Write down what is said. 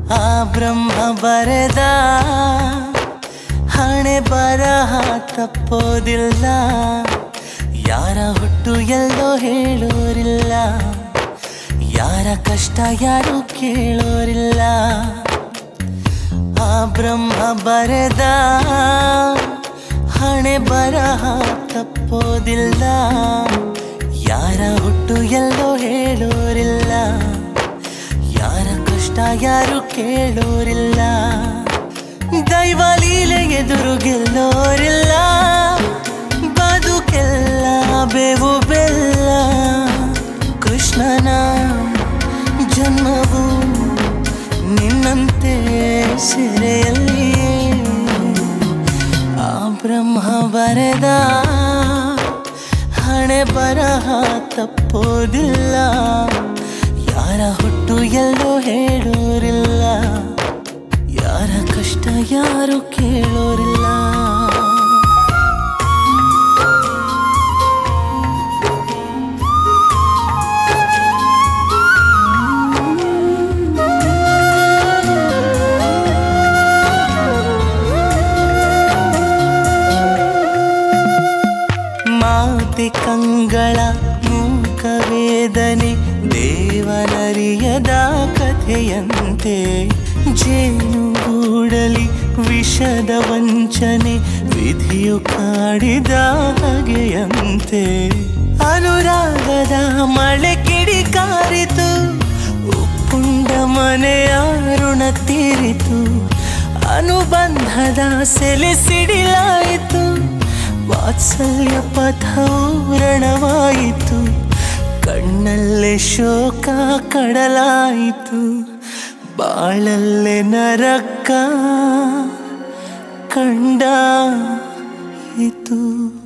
ಆ ಬ್ರಹ್ಮ ಬರೆದ ಹಣೆ ಬರಹ ತಪ್ಪೋದಿಲ್ಲ ಯಾರ ಹುಟ್ಟು ಎಲ್ಲೋ ಹೇಳೋರಿಲ್ಲ ಯಾರ ಕಷ್ಟ ಯಾರು ಕೇಳೋರಿಲ್ಲ ಆ ಬ್ರಹ್ಮ ಬರೆದ ಹಣೆ ಬರಹ ತಪ್ಪೋದಿಲ್ಲ ಯಾರ ಹುಟ್ಟು ಎಲ್ಲೋ ಹೇಳೋರಿಲ್ಲ ಯಾರ ಕಷ್ಟ ಯಾರು ಕೇಳೋರಿಲ್ಲ ದೈವ ಲೀಲೆ ಎದುರು ಗೆಲ್ಲೋರಿಲ್ಲ ಬದುಕೆಲ್ಲ ಬೇವು ಬೆಲ್ಲ ಕೃಷ್ಣನ ಜನ್ಮವು ನಿನ್ನಂತೆ ಸೆರೆಯಲ್ಲಿ ಆ ಬ್ರಹ್ಮ ಬರೆದ ಹಣೆ ಬರಹ ತಪ್ಪೋದಿಲ್ಲ ಯಾರ ಹುಟ್ಟು ಎಲ್ಲೋ ಹೇಳೋರಿಲ್ಲ ಯಾರ ಕಷ್ಟ ಯಾರು ಕೇಳೋರಿಲ್ಲ ಮಾತೆ ಕಂಗಳ ಮೂಕ ವೇದನೆ ದೇವನರಿಯದ ಕಥೆಯಂತೆ ಜೇನುಗೂಡಲಿ ವಿಷದ ವಂಚನೆ ವಿಧಿಯು ಕಾಡಿದ ಹಾಗೆಯಂತೆ ಅನುರಾಗದ ಮಳೆ ಕಿಡಿಕಾರಿತು ಉಪ್ಪುಂಡ ಮನೆಯ ಋಣ ತೀರಿತು ಅನುಬಂಧದ ಸೆಲೆ ಸಿಡಿಲಾಯಿತು ವಾತ್ಸಲ್ಯ ಪಥೌರಣವಾಯಿತು ಕಣ್ಣಲ್ಲೇ ಶೋಕ ಕಡಲಾಯಿತು ಬಾಳಲ್ಲೇ ನರಕ ಕಂಡ ಇತು